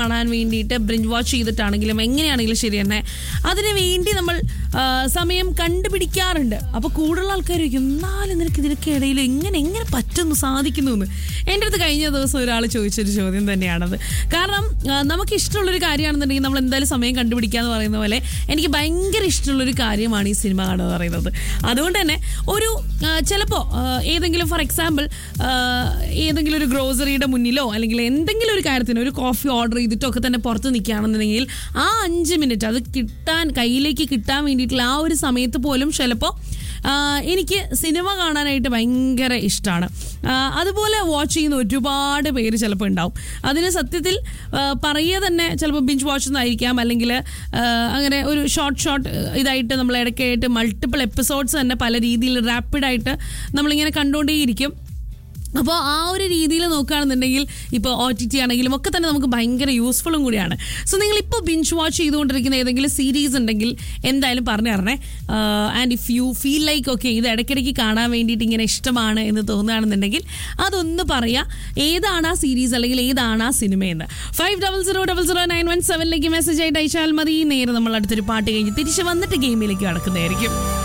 കാണാൻ വേണ്ടിയിട്ട് binge watch ചെയ്തിട്ടാണെങ്കിലും എങ്ങനെയാണെങ്കിലും ശരി തന്നെ അതിന് വേണ്ടി നമ്മൾ ആ, സമയം കണ്ടുപിടിക്കാറുണ്ട് അപ്പോൾ കൂടുതലുള്ള ആൾക്കാർ ചോദിക്കും എന്നാലും നിനക്ക് ഇതിനൊക്കെ ഇടയിൽ എങ്ങനെ എങ്ങനെ പറ്റുന്നു സാധിക്കുന്നു എന്ന് എൻ്റെ അടുത്ത് കഴിഞ്ഞ ദിവസം ഒരാൾ ചോദിച്ചൊരു ചോദ്യം തന്നെയാണത് കാരണം ആ, നമുക്ക് ഇഷ്ടമുള്ളൊരു കാര്യമാണെന്നുണ്ടെങ്കിൽ നമ്മൾ എന്തായാലും സമയം കണ്ടുപിടിക്കുക എന്ന് പറയുന്ന പോലെ എനിക്ക് ഭയങ്കര ഇഷ്ടമുള്ളൊരു കാര്യമാണ് ഈ സിനിമ കാണുക എന്ന് പറയുന്നത് അതുകൊണ്ട് തന്നെ ഒരു ചിലപ്പോൾ ഏതെങ്കിലും ഫോർ എക്സാമ്പിൾ ഏതെങ്കിലും ഒരു ഗ്രോസറിയുടെ മുന്നിലോ അല്ലെങ്കിൽ എന്തെങ്കിലും ഒരു കാര്യത്തിന് ഒരു കോഫി ഓർഡർ ചെയ്തിട്ടോ ഒക്കെ തന്നെ പുറത്ത് നിൽക്കുകയാണെന്നുണ്ടെങ്കിൽ ആ അഞ്ച് മിനിറ്റ് അത് കിട്ടാൻ കയ്യിലേക്ക് കിട്ടാൻ വേണ്ടിയിട്ടുള്ള ആ ഒരു സമയത്ത് പോലും ചിലപ്പോൾ എനിക്ക് സിനിമ കാണാനായിട്ട് ഭയങ്കര ഇഷ്ടമാണ് അതുപോലെ വാച്ച് ചെയ്യുന്ന ഒരുപാട് പേര് ചിലപ്പോൾ ഉണ്ടാവും അതിന് സത്യത്തിൽ ആ, പറയുക തന്നെ ചിലപ്പോൾ ബിഞ്ച് വാച്ച് എന്നായിരിക്കാം അല്ലെങ്കിൽ ആ, അങ്ങനെ ഒരു ഷോർട്ട് ഷോർട്ട് ഇതായിട്ട് നമ്മൾ ഇടയ്ക്കായിട്ട് മൾട്ടിപ്പിൾ എപ്പിസോഡ്സ് തന്നെ പല രീതിയിൽ റാപ്പിഡായിട്ട് നമ്മളിങ്ങനെ കണ്ടുകൊണ്ടേയിരിക്കും അപ്പോൾ ആ ഒരു രീതിയിൽ നോക്കുകയാണെന്നുണ്ടെങ്കിൽ ഇപ്പോൾ ഒ ടി ടി ആണെങ്കിലും ഒക്കെ തന്നെ നമുക്ക് ഭയങ്കര യൂസ്ഫുള്ളും കൂടിയാണ് സോ നിങ്ങൾ ഇപ്പോൾ ബിഞ്ച് വാച്ച് ചെയ്തുകൊണ്ടിരിക്കുന്ന ഏതെങ്കിലും സീരീസ് ഉണ്ടെങ്കിൽ എന്തായാലും പറഞ്ഞു തരണേ and if you feel like okay ഇത് ഇടയ്ക്കിടയ്ക്ക് കാണാൻ വേണ്ടിയിട്ട് ഇങ്ങനെ ഇഷ്ടമാണ് എന്ന് തോന്നുകയാണെന്നുണ്ടെങ്കിൽ അതൊന്ന് പറയാ ഏതാണ് ആ സീരീസ് അല്ലെങ്കിൽ ഏതാണ് ആ സിനിമയെന്ന് five double zero double zero nine one സെവനിലേക്ക് മെസ്സേജ് ആയിട്ട് അയച്ചാൽ മതി നേരെ നമ്മൾ അടുത്തൊരു പാട്ട് കഴിഞ്ഞ് തിരിച്ച് വന്നിട്ട് ഗെയിമിലേക്ക് കടക്കുന്നതായിരിക്കും